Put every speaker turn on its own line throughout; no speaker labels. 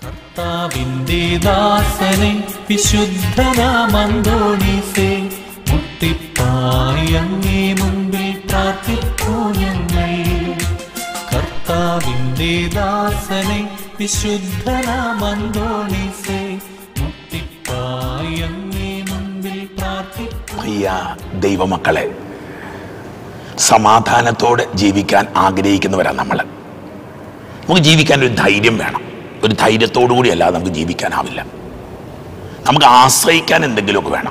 കർത്താവിന്റെ ദാസനെ വിശുദ്ധനാമന്തോണീസേ മുട്ടിപ്പായി അങ്ങേ മുമ്പിൽ പ്രാർത്ഥിപ്പൂ ഞങ്ങൾ കർത്താവിന്റെ ദാസനെ വിശുദ്ധനാമന്തോണീസേ മുട്ടിപ്പായി അങ്ങേ മുമ്പിൽ പ്രാർത്ഥിപ്പൂ
പ്രിയ ദൈവമക്കളെ സമാധാനത്തോടെ ജീവിക്കാൻ ആഗ്രഹിക്കുന്നവരാണ് നമ്മൾ നമുക്ക് ജീവിക്കാൻ ഒരു ധൈര്യം വേണം ഒരു ധൈര്യത്തോടു കൂടി അല്ലാതെ നമുക്ക് ജീവിക്കാനാവില്ല നമുക്ക് ആശ്രയിക്കാൻ എന്തെങ്കിലുമൊക്കെ വേണം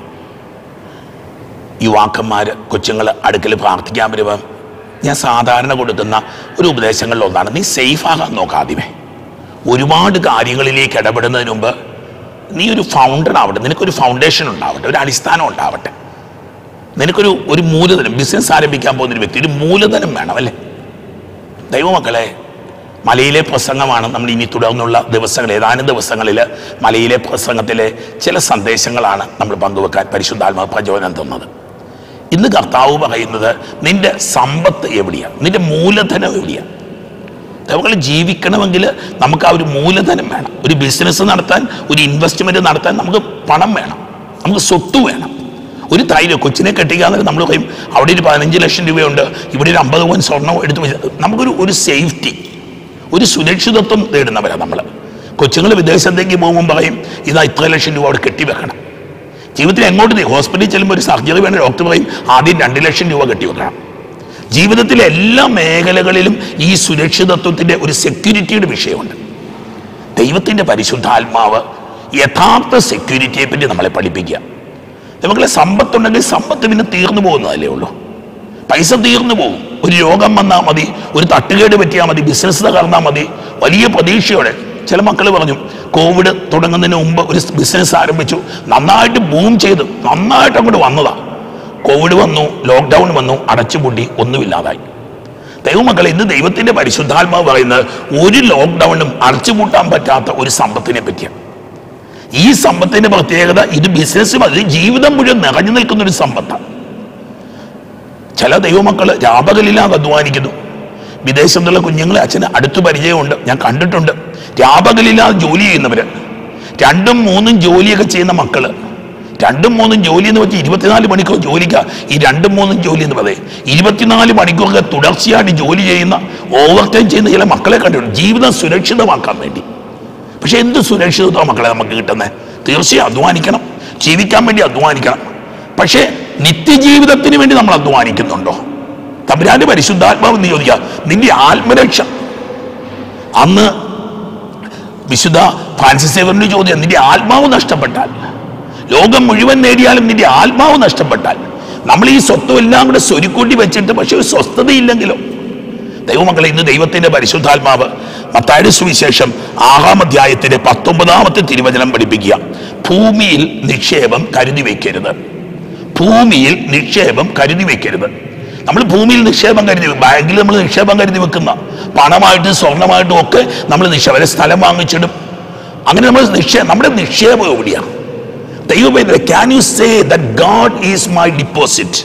യുവാക്കന്മാർ കൊച്ചുങ്ങൾ അടുക്കൽ പ്രാർത്ഥിക്കാൻ വരുമ്പം ഞാൻ സാധാരണ കൊടുക്കുന്ന ഒരു ഉപദേശങ്ങളിൽ ഒന്നാണ് നീ സേഫ് ആകാൻ നോക്കാം ആദ്യമേ ഒരുപാട് കാര്യങ്ങളിലേക്ക് ഇടപെടുന്നതിന് മുമ്പ് നീ ഒരു ഫൗണ്ടർ ആവട്ടെ നിനക്കൊരു ഫൗണ്ടേഷൻ ഉണ്ടാവട്ടെ ഒരു അടിസ്ഥാനം ഉണ്ടാവട്ടെ നിനക്കൊരു ഒരു മൂലധനം ബിസിനസ് ആരംഭിക്കാൻ പോകുന്ന ഒരു വ്യക്തി ഒരു മൂലധനം വേണം അല്ലേ ദൈവമക്കളെ മലയിലെ പ്രസംഗമാണ് നമ്മൾ ഇനി തുടർന്നുള്ള ദിവസങ്ങൾ ഏതാനും ദിവസങ്ങളിൽ മലയിലെ പ്രസംഗത്തിലെ ചില സന്ദേശങ്ങളാണ് നമ്മൾ പങ്കുവെക്കാൻ പരിശുദ്ധാത്മ പ്രചോദനം തന്നത് ഇന്ന് കർത്താവ് പറയുന്നത് നിന്റെ സമ്പത്ത് എവിടെയാണ് നിന്റെ മൂലധനം എവിടെയാണ് നമ്മൾ ജീവിക്കണമെങ്കിൽ നമുക്ക് ആ ഒരു മൂലധനം വേണം ഒരു ബിസിനസ് നടത്താൻ ഒരു ഇൻവെസ്റ്റ്മെന്റ് നടത്താൻ നമുക്ക് പണം വേണം നമുക്ക് സ്വത്ത് വേണം ഒരു ധൈര്യം കൊച്ചിനെ കെട്ടിക്കാന്ന് നമ്മൾ പറയും അവിടെ ഒരു പതിനഞ്ച് ലക്ഷം രൂപയുണ്ട് ഇവിടെ ഒരു അമ്പത് പവൻ സ്വർണ്ണം എടുത്ത് വെച്ച് നമുക്കൊരു ഒരു സേഫ്റ്റി ഒരു സുരക്ഷിതത്വം നേടുന്നവരാണ് നമ്മൾ കൊച്ചുങ്ങൾ വിദേശത്തേക്ക് പോകുമ്പോൾ പറയും ഇതാ ഇത്ര ലക്ഷം രൂപ അവിടെ കെട്ടിവെക്കണം ജീവിതത്തിൽ എങ്ങോട്ട് നീ ഹോസ്പിറ്റലിൽ ചെല്ലുമ്പോൾ ഒരു സർജറി വേണ്ട ഡോക്ടർ പറയും ആദ്യം രണ്ട് ലക്ഷം രൂപ കെട്ടിവെക്കണം ജീവിതത്തിലെ എല്ലാ മേഖലകളിലും ഈ സുരക്ഷിതത്വത്തിന്റെ ഒരു സെക്യൂരിറ്റിയുടെ വിഷയമുണ്ട് ദൈവത്തിന്റെ പരിശുദ്ധാത്മാവ് യഥാർത്ഥ സെക്യൂരിറ്റിയെ പറ്റി നമ്മളെ പഠിപ്പിക്കുക നമുക്കുള്ള സമ്പത്തുണ്ടെങ്കിൽ സമ്പത്ത് പിന്നെ തീർന്നു പോകുന്നതല്ലേ ഉള്ളൂ പൈസ തീർന്നു പോകും ഒരു രോഗം വന്നാൽ മതി ഒരു തട്ടുകേട് പറ്റിയാൽ മതി ബിസിനസ് തകർന്നാൽ മതി വലിയ പ്രതീക്ഷയോടെ ചില മക്കൾ പറഞ്ഞു കോവിഡ് തുടങ്ങുന്നതിന് മുമ്പ് ഒരു ബിസിനസ് ആരംഭിച്ചു നന്നായിട്ട് ബൂം ചെയ്ത് നന്നായിട്ട് അങ്ങോട്ട് വന്നതാ കോവിഡ് വന്നു ലോക്ക്ഡൗൺ വന്നു അടച്ചുപൂട്ടി ഒന്നുമില്ലാതായി ദൈവമക്കളെ ഇന്ന് ദൈവത്തിന്റെ പരിശുദ്ധാത്മാവ് പറയുന്നത് ഒരു ലോക്ക്ഡൗണും അടച്ചുപൂട്ടാൻ പറ്റാത്ത ഒരു സമ്പത്തിനെ പറ്റിയാണ് ഈ സമ്പത്തിന്റെ പ്രത്യേകത ഇത് ബിസിനസ് മതി ജീവിതം മുഴുവൻ നിറഞ്ഞു നിൽക്കുന്ന ഒരു സമ്പത്താണ് ചില ദൈവമക്കൾ രാപകലില്ലാതെ അധ്വാനിക്കുന്നു വിദേശത്തുള്ള കുഞ്ഞുങ്ങളെ അച്ഛന് അടുത്ത് പരിചയമുണ്ട് ഞാൻ കണ്ടിട്ടുണ്ട് രാപകലില്ലാതെ ജോലി ചെയ്യുന്നവര് രണ്ടും മൂന്നും ജോലിയൊക്കെ ചെയ്യുന്ന മക്കള് രണ്ടും മൂന്നും ജോലി എന്ന് വെച്ചാൽ ഇരുപത്തിനാല് മണിക്കൂർ ജോലിക്ക ഈ രണ്ടും മൂന്നും ജോലി എന്ന് പറയും ഇരുപത്തിനാല് മണിക്കൂറൊക്കെ തുടർച്ചയായിട്ട് ജോലി ചെയ്യുന്ന ഓവർ ടൈം ചെയ്യുന്ന ചില മക്കളെ കണ്ടിട്ടുണ്ട് ജീവിതം സുരക്ഷിതമാക്കാൻ വേണ്ടി പക്ഷെ എന്ത് സുരക്ഷിതത്വം മക്കളെ നമുക്ക് കിട്ടുന്നത് തീർച്ചയായും അധ്വാനിക്കണം ജീവിക്കാൻ വേണ്ടി അധ്വാനിക്കണം പക്ഷേ നിത്യജീവിതത്തിന് വേണ്ടി നമ്മൾ അധ്വാനിക്കുന്നുണ്ടോ തമ്പുരാന്റെ പരിശുദ്ധാത്മാവ് എന്ന് ചോദിക്കുക നിന്റെ ആത്മരക്ഷ അന്ന് വിശുദ്ധ ഫ്രാൻസിസ് സേവറിന്റെ ചോദ്യം നിന്റെ ആത്മാവ് നഷ്ടപ്പെട്ടാൽ ലോകം മുഴുവൻ നേടിയാലും നിന്റെ ആത്മാവ് നഷ്ടപ്പെട്ടാൽ നമ്മൾ ഈ സ്വത്വം എല്ലാം കൂടെ സ്വരുക്കൂട്ടി വെച്ചിട്ട് പക്ഷെ ഒരു സ്വസ്ഥതയില്ലെങ്കിലോ ദൈവമക്കളെ ഇന്ന് ദൈവത്തിന്റെ പരിശുദ്ധാത്മാവ് മത്തായുടെ സുവിശേഷം ആറാം അധ്യായത്തിന്റെ പത്തൊമ്പതാമത്തെ തിരുവചനം പഠിപ്പിക്കുക ഭൂമിയിൽ നിക്ഷേപം കരുതി വെക്കരുത് ഭൂമിയിൽ നിക്ഷേപം കരുതി വെക്കരുത് നമ്മൾ ഭൂമിയിൽ നിക്ഷേപം കരുതി വെക്കും. ബാങ്കിൽ നമ്മൾ നിക്ഷേപം കരുതി വെക്കുന്ന പണമായിട്ടും സ്വർണമായിട്ടും ഒക്കെ നമ്മൾ നിക്ഷേപം അല്ലെ സ്ഥലം വാങ്ങിച്ചിടും അങ്ങനെ നമ്മൾ നിക്ഷേപം നമ്മുടെ നിക്ഷേപം എവിടെയാണ് ദൈവം can you say that God is my deposit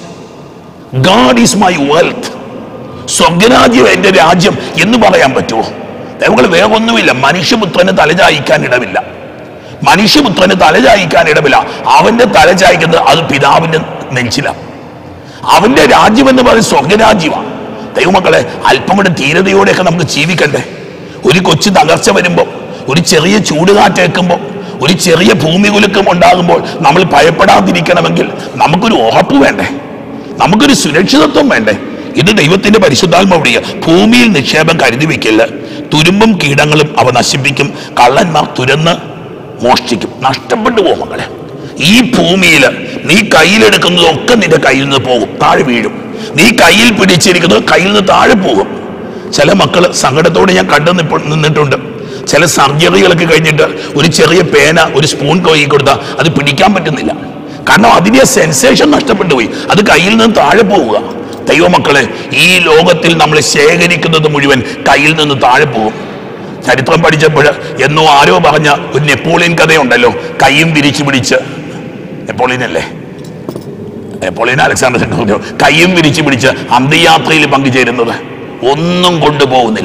God is my wealth സ്വർഗരാജ്യം എന്റെ രാജ്യം എന്ന് പറയാൻ പറ്റുമോ ദൈവങ്ങൾ വേറെ ഒന്നുമില്ല മനുഷ്യപുത്രന് തലചായിക്കാൻ ഇടമില്ല മനുഷ്യപുത്രന് തലചായിക്കാൻ ഇടമില്ല അവന്റെ തലചായിക്കുന്നത് അത് പിതാവിന്റെ നെഞ്ചിലാണ് അവന്റെ രാജ്യം എന്ന് പറയുന്നത് സ്വർഗരാജ്യമാണ് ദൈവമക്കളെ അല്പം കൂടെ ധീരതയോടെയൊക്കെ നമുക്ക് ജീവിക്കണ്ടേ ഒരു കൊച്ചു തകർച്ച വരുമ്പോൾ ഒരു ചെറിയ ചൂടുകാറ്റേക്കുമ്പോൾ ഒരു ചെറിയ ഭൂമി കുലുക്കം ഉണ്ടാകുമ്പോൾ നമ്മൾ ഭയപ്പെടാതിരിക്കണമെങ്കിൽ നമുക്കൊരു ഉറപ്പ് വേണ്ടേ നമുക്കൊരു സുരക്ഷിതത്വം വേണ്ടേ ഇത് ദൈവത്തിന്റെ പരിശുദ്ധാത്മ ഭൂമിയിൽ നിക്ഷേപം കരുതി വെക്കില്ല തുരുമ്പും കീടങ്ങളും അവ നശിപ്പിക്കും കള്ളന്മാർ തുരന്ന് മോഷ്ടിക്കും നഷ്ടപ്പെട്ടു പോകും മക്കളെ ഈ ഭൂമിയിൽ നീ കയ്യിലെടുക്കുന്നതൊക്കെ നിന്റെ കയ്യിൽ നിന്ന് പോകും താഴെ വീഴും നീ കയ്യിൽ പിടിച്ചിരിക്കുന്നത് കയ്യിൽ നിന്ന് താഴെ പോകും ചില മക്കൾ സങ്കടത്തോടെ ഞാൻ കണ്ടു നിപ്പ- നിന്നിട്ടുണ്ട് ചില സർജറികളൊക്കെ കഴിഞ്ഞിട്ട് ഒരു ചെറിയ പേന ഒരു സ്പൂൺ കൈ കൊടുത്താൽ അത് പിടിക്കാൻ പറ്റുന്നില്ല കാരണം അതിന്റെ സെൻസേഷൻ നഷ്ടപ്പെട്ടു പോയി അത് കയ്യിൽ നിന്ന് താഴെ പോവുക ദൈവമക്കളെ ഈ ലോകത്തിൽ നമ്മൾ ശേഖരിക്കുന്നത് മുഴുവൻ കയ്യിൽ നിന്ന് താഴെ പോകും ചരിത്രം പഠിച്ചപ്പോൾ എന്നോ ആരോ പറഞ്ഞ ഒരു നെപ്പോളിയൻ കഥയുണ്ടല്ലോ കൈയും വിരിച്ചു പിടിച്ച് നെപ്പോളിയൻ അല്ലേ നെപ്പോളിയൻ അലക്സാണ്ടർ സെക്കൻഡ് കൈയും വിരിച്ചു പിടിച്ച് അന്ത്യയാത്രയിൽ പങ്കുചേരുന്നത് ഒന്നും കൊണ്ടുപോകുന്നില്ല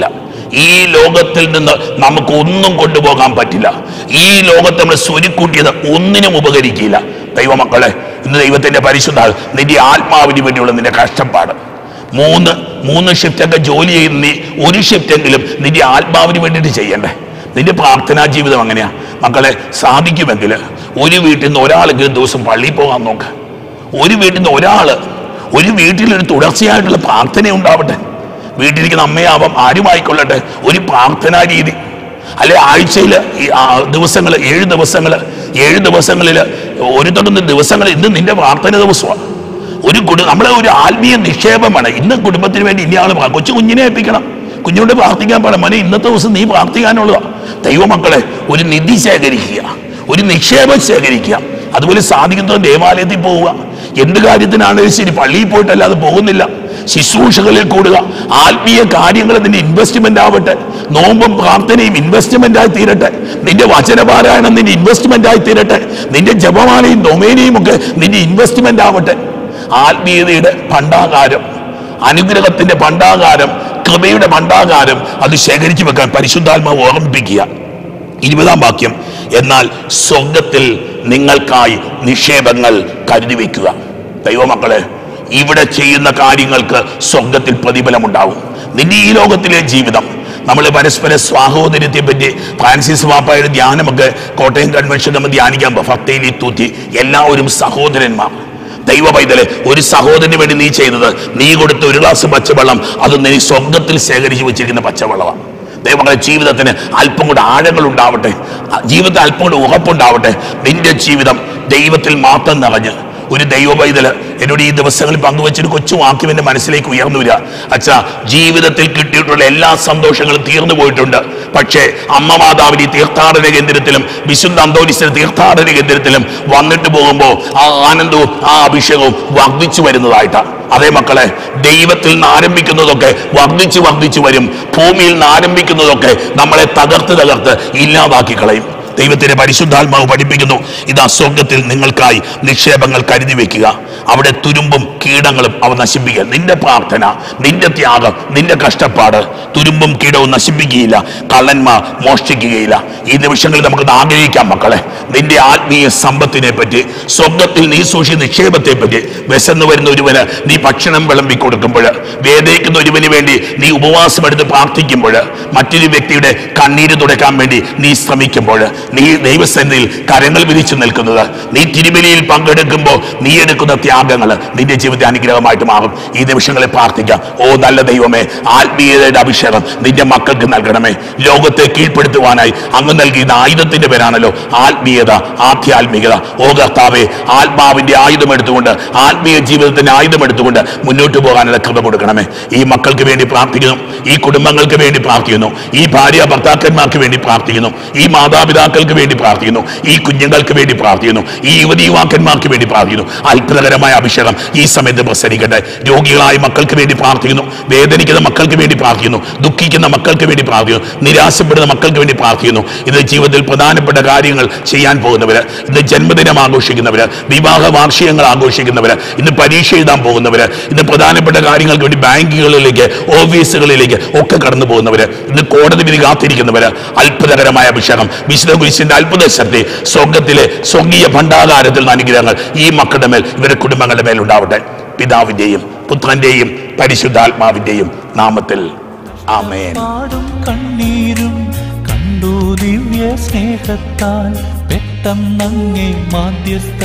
ഈ ലോകത്തിൽ നിന്ന് നമുക്ക് ഒന്നും കൊണ്ടുപോകാൻ പറ്റില്ല ഈ ലോകത്ത് നമ്മൾ സ്വരുക്കൂട്ടിയത് ഒന്നിനും ഉപകരിക്കില്ല ദൈവമക്കളെ ഇന്ന് ദൈവത്തിന്റെ പരിശുദ്ധ നിന്റെ ആത്മാവിന് വേണ്ടിയുള്ള നിന്റെ കഷ്ടപ്പാട് മൂന്ന് മൂന്ന് ഷിഫ്റ്റൊക്കെ ജോലി ചെയ്യുന്ന നീ ഒരു ഷിഫ്റ്റെങ്കിലും നിന്റെ ആത്മാവിന് വേണ്ടിയിട്ട് ചെയ്യണ്ടേ നിന്റെ പ്രാർത്ഥനാ ജീവിതം അങ്ങനെയാ മക്കളെ സാധിക്കുമെങ്കിൽ ഒരു വീട്ടിൽ നിന്ന് ഒരാളെങ്കിലും ദിവസം പള്ളിയിൽ പോകാൻ നോക്ക് ഒരു വീട്ടിൽ നിന്ന് ഒരാള് ഒരു വീട്ടിലൊരു തുടർച്ചയായിട്ടുള്ള പ്രാർത്ഥന ഉണ്ടാവട്ടെ വീട്ടിലിരിക്കുന്ന അമ്മയാവാം ആരുമായിക്കൊള്ളട്ടെ ഒരു പ്രാർത്ഥനാ രീതി അല്ലെ ആഴ്ചയിൽ ദിവസങ്ങൾ ഏഴ് ദിവസങ്ങൾ ഏഴ് ദിവസങ്ങളിൽ ഒരു തൊടുന്ന ദിവസങ്ങൾ ഇന്ന് നിന്റെ പ്രാർത്ഥന ദിവസമാണ് ഒരു കുടു നമ്മളെ ഒരു ആത്മീയ നിക്ഷേപമാണ് ഇന്ന് കുടുംബത്തിന് വേണ്ടി ഇനി ആൾ കൊച്ചു കുഞ്ഞിനെ ഏൽപ്പിക്കണം കുഞ്ഞുകൊണ്ട് പ്രാർത്ഥിക്കാൻ പാടില്ല മോനെ ഇന്നത്തെ ദിവസം നീ പ്രാർത്ഥിക്കാനുള്ളതാ ദൈവമക്കളെ ഒരു നിധി ശേഖരിക്കുക ഒരു നിക്ഷേപം ശേഖരിക്കുക അതുപോലെ സാധിക്കുന്നത് ദേവാലയത്തിൽ പോവുക എന്ത് കാര്യത്തിനാണെങ്കിലും ശരി പള്ളിയിൽ പോയിട്ടല്ലാതെ പോകുന്നില്ല ശുശ്രൂഷകളിൽ കൂടുക ആത്മീയ കാര്യങ്ങൾ നിന്റെ ഇൻവെസ്റ്റ്മെന്റ് ആവട്ടെ നോമ്പും പ്രാർത്ഥനയും ഇൻവെസ്റ്റ്മെന്റ് ആയി തീരട്ടെ നിന്റെ വചനപാരായണം നിന്റെ ഇൻവെസ്റ്റ്മെന്റ് ആയി തീരട്ടെ നിന്റെ ജപമാലയും ഡൊമേനയും ഒക്കെ നിന്റെ ഇൻവെസ്റ്റ്മെന്റ് ആവട്ടെ ആത്മീയതയുടെ ഭണ്ഡാകാരം അനുഗ്രഹത്തിന്റെ ഭണ്ഡാകാരം കൃപയുടെ ഭണ്ഡാകാരം അത് ശേഖരിച്ചു വെക്കാൻ പരിശുദ്ധാത്മാവ് ഓർമ്മിപ്പിക്കുക ഇരുപതാം വാക്യം എന്നാൽ സ്വർഗത്തിൽ നിങ്ങൾക്കായി നിക്ഷേപങ്ങൾ കരുതി വയ്ക്കുക ദൈവമക്കളെ ഇവിടെ ചെയ്യുന്ന കാര്യങ്ങൾക്ക് സ്വർഗത്തിൽ പ്രതിഫലമുണ്ടാവും നിന്റെ ഈ ലോകത്തിലെ ജീവിതം നമ്മൾ പരസ്പര സ്വാഹോദര്യത്തെ പറ്റി ഫ്രാൻസിസ് വാപ്പായുടെ ധ്യാനമൊക്കെ കോട്ടയം കൺവെൻഷൻ നമ്മൾ ധ്യാനിക്കാൻ ഭക്തയിലി തൂത്തി എല്ലാവരും സഹോദരന്മാർ ദൈവ പൈതലെ ഒരു സഹോദരന് വേണ്ടി നീ ചെയ്തത് നീ കൊടുത്ത ഒരു ഗ്ലാസ് പച്ചവെള്ളം അത് നീ സ്വർഗത്തിൽ ശേഖരിച്ചു വെച്ചിരിക്കുന്ന പച്ചവെള്ളമാണ് ദൈവങ്ങളുടെ ജീവിതത്തിന് അല്പം കൂടെ ആഴങ്ങൾ ഉണ്ടാവട്ടെ ജീവിതത്തിൽ അല്പം കൂടെ ഉറപ്പുണ്ടാവട്ടെ നിന്റെ ജീവിതം ദൈവത്തിൽ മാത്രം നിറഞ്ഞ് ഒരു ദൈവ പൈതല് എന്നോട് ഈ ദിവസങ്ങളിൽ പങ്കുവച്ചൊരു കൊച്ചു വാക്യം എൻ്റെ മനസ്സിലേക്ക് ഉയർന്നു വരിക അച്ഛാ ജീവിതത്തിൽ കിട്ടിയിട്ടുള്ള എല്ലാ സന്തോഷങ്ങളും തീർന്നു പോയിട്ടുണ്ട് പക്ഷേ അമ്മ മാതാവിന് ഈ തീർത്ഥാടന കേന്ദ്രത്തിലും വിശുദ്ധ അന്തോണിസിന്റെ തീർത്ഥാടന കേന്ദ്രത്തിലും വന്നിട്ട് പോകുമ്പോൾ ആ ആനന്ദവും ആ അഭിഷേകവും വർദ്ധിച്ചു വരുന്നതായിട്ടാണ് അതേ മക്കളെ ദൈവത്തിൽ നിന്ന് ആരംഭിക്കുന്നതൊക്കെ വർദ്ധിച്ചു വർദ്ധിച്ചു വരും ഭൂമിയിൽ നിന്ന് ആരംഭിക്കുന്നതൊക്കെ നമ്മളെ തകർത്ത് തകർത്ത് ഇല്ലാതാക്കി കളയും ദൈവത്തിന്റെ പരിശുദ്ധാത്മാവ് പഠിപ്പിക്കുന്നു ഇതാ സ്വർഗത്തിൽ നിങ്ങൾക്കായി നിക്ഷേപങ്ങൾ കരുതി വെക്കുക അവിടെ തുരുമ്പും കീടങ്ങളും അവ നശിപ്പിക്കുക നിന്റെ പ്രാർത്ഥന നിന്റെ ത്യാഗം നിന്റെ കഷ്ടപ്പാട് തുരുമ്പും കീടവും നശിപ്പിക്കുകയില്ല കള്ളന്മാർ മോഷ്ടിക്കുകയില്ല ഈ നിമിഷങ്ങളിൽ നമുക്ക് ആഗ്രഹിക്കാം മക്കളെ നിന്റെ ആത്മീയ സമ്പത്തിനെ പറ്റി സ്വർഗത്തിൽ നീ സൂക്ഷിച്ച നിക്ഷേപത്തെ പറ്റി വിശന്ന് വരുന്ന ഒരുവന് നീ ഭക്ഷണം വിളമ്പി കൊടുക്കുമ്പോൾ വേദയിക്കുന്ന ഒരുവന് വേണ്ടി നീ ഉപവാസം എടുത്ത് പ്രാർത്ഥിക്കുമ്പോൾ മറ്റൊരു വ്യക്തിയുടെ കണ്ണീര് തുടയ്ക്കാൻ വേണ്ടി നീ ശ്രമിക്കുമ്പോൾ നീ ദൈവസന്നിധിയിൽ കരങ്ങൾ വിരിച്ചു നിൽക്കുന്നത് നീ തിരുമലിയിൽ പങ്കെടുക്കുമ്പോൾ നീ എടുക്കുന്ന ത്യാഗങ്ങൾ നിന്റെ ജീവിതത്തെ അനുഗ്രഹമായിട്ട് മാറും ഈ നിമിഷങ്ങളിൽ പ്രാർത്ഥിക്കാം ഓ നല്ല ദൈവമേ ആത്മീയതയുടെ അഭിഷേകം നിന്റെ മക്കൾക്ക് നൽകണമേ ലോകത്തെ കീഴ്പ്പെടുത്തുവാനായി അങ്ങ് നൽകിയ ആയുധത്തിന്റെ പേരാണല്ലോ ആത്മീയത ആധ്യാത്മികത ഓ കർത്താവേ ആത്മാവിന്റെ ആയുധം എടുത്തുകൊണ്ട് ആത്മീയ ജീവിതത്തിന്റെ ആയുധം എടുത്തുകൊണ്ട് മുന്നോട്ട് പോകാനുള്ള കൃപ കൊടുക്കണമേ ഈ മക്കൾക്ക് വേണ്ടി പ്രാർത്ഥിക്കുന്നു ഈ കുടുംബങ്ങൾക്ക് വേണ്ടി പ്രാർത്ഥിക്കുന്നു ഈ ഭാര്യ ഭർത്താക്കന്മാർക്ക് വേണ്ടി പ്രാർത്ഥിക്കുന്നു ഈ മാതാപിതാക്കൾക്ക് വേണ്ടി പ്രാർത്ഥിക്കുന്നു ഈ കുഞ്ഞുങ്ങൾക്ക് വേണ്ടി പ്രാർത്ഥിക്കുന്നു ഈ യുവതി യുവാക്കന്മാർക്ക് വേണ്ടി പ്രാർത്ഥിക്കുന്നു അത്ഭുതകരമായ അഭിഷേകം ഈ സമയത്ത് പ്രസരിക്കട്ടെ രോഗികളായ മക്കൾക്ക് വേണ്ടി പ്രാർത്ഥിക്കുന്നു വേദനിക്കുന്ന മക്കൾക്ക് വേണ്ടി പ്രാർത്ഥിക്കുന്നു ദുഃഖിക്കുന്ന മക്കൾക്ക് വേണ്ടി പ്രാർത്ഥിക്കുന്നു നിരാശപ്പെടുന്ന മക്കൾക്ക് വേണ്ടി പ്രാർത്ഥിക്കുന്നു ഇത് ജീവിതത്തിൽ പ്രധാനപ്പെട്ട കാര്യങ്ങൾ ചെയ്യാൻ പോകുന്നവര് ഇന്ന് ജന്മദിനം ആഘോഷിക്കുന്നവര് വിവാഹ വാർഷികങ്ങൾ ആഘോഷിക്കുന്നവര് ഇന്ന് പരീക്ഷ എഴുതാൻ പോകുന്നവര് ഇന്ന് പ്രധാനപ്പെട്ട കാര്യങ്ങൾക്ക് വേണ്ടി ബാങ്കുകളിലേക്ക് ഓഫീസുകളിലേക്ക് ഒക്കെ കടന്നു പോകുന്നവര് ഇന്ന് കോടതി വിധി കാത്തിരിക്കുന്നവര് അത്ഭുതകരമായ അഭിഷേകം വിശുദ്ധ കുരിശിന്റെ അത്ഭുത ശക്തി സ്വർഗത്തിലെ സ്വർഗീയ ഭണ്ഡാകാരത്തിൽ നിന്ന് അനുഗ്രഹങ്ങൾ ഈ മക്കളുടെ മേൽ ഇവരുടെ കുടുംബങ്ങളുടെ മേൽ ഉണ്ടാവട്ടെ പിതാവിന്റെയും പുത്രന്റെയും പരിശുദ്ധാത്മാവിന്റെയും നാമത്തിൽ ആമേൻ
പാടും കണ്ണീരും കണ്ടു ദിവ്യ സ്നേഹത്താൽ പെട്ടെന്നങ്ങേ മാധ്യസ്ഥ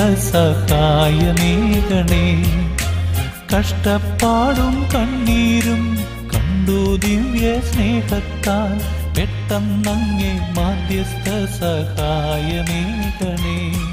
സഹായമേകണേ കഷ്ടപ്പാടും കണ്ണീരും കണ്ടു ദിവ്യ സ്നേഹത്താൽ പെട്ടെന്നങ്ങേ മാധ്യസ്ഥ സഹായമേകണേ